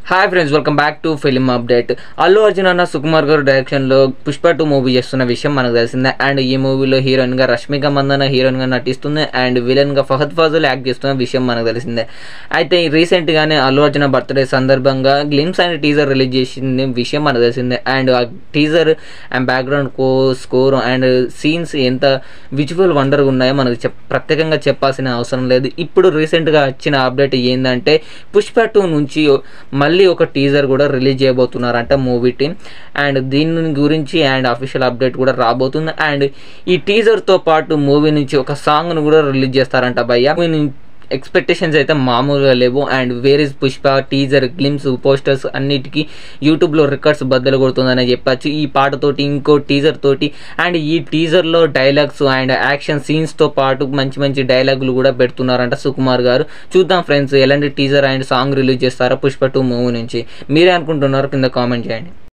hi friends welcome back to film update Allu Arjun అన్న సుకుమార్ గారు డైరెక్షన్లో పుష్ప టూ మూవీ చేస్తున్న విషయం మనకు తెలిసిందే అండ్ ఈ మూవీలో హీరోయిన్గా రష్మిక మందన హీరోయిన్గా నటిస్తుంది అండ్ విలన్గా ఫహద్ ఫాజుల్ యాక్ట్ చేస్తున్న విషయం మనకు తెలిసిందే అయితే రీసెంట్గానే అల్లు అర్జున్ బర్త్డే సందర్భంగా గ్లిమ్స్ అండ్ టీజర్ రిలీజ్ చేసిన విషయం మనకు తెలిసిందే అండ్ ఆ టీజర్ అండ్ బ్యాక్గ్రౌండ్ కో స్కోర్ అండ్ సీన్స్ ఎంత విజువల్ వండర్గా ఉన్నాయో మనకు చెప్ ప్రత్యేకంగా చెప్పాల్సిన అవసరం లేదు ఇప్పుడు రీసెంట్గా వచ్చిన అప్డేట్ ఏంటంటే పుష్ప టూ నుంచి మళ్ళీ ఒక టీజర్ కూడా రిలీజ్ చేయబోతున్నారంట మూవీ టీమ్ అండ్ దీని గురించి అండ్ అఫీషియల్ అప్డేట్ కూడా రాబోతుంది అండ్ ఈ టీజర్తో పాటు మూవీ నుంచి ఒక సాంగ్ను కూడా రిలీజ్ చేస్తారంట భయ్య మూవీ ఎక్స్పెక్టేషన్స్ అయితే మామూలుగా లేవు and where is Pushpa teaser glimpse posters అన్నిటికీ యూట్యూబ్లో రికార్డ్స్ బద్దలు కొడుతుందని చెప్పచ్చు ఈ పాటతోటి ఇంకో టీజర్ తోటి అండ్ ఈ టీజర్లో డైలాగ్స్ అండ్ యాక్షన్ సీన్స్తో పాటు మంచి మంచి డైలాగులు కూడా పెడుతున్నారంట సుకుమార్ గారు చూద్దాం ఫ్రెండ్స్ ఎలాంటి టీజర్ అండ్ సాంగ్ రిలీజ్ చేస్తారో పుష్ప టూ మూవీ నుంచి మీరే అనుకుంటున్నారో కింద కామెంట్ చేయండి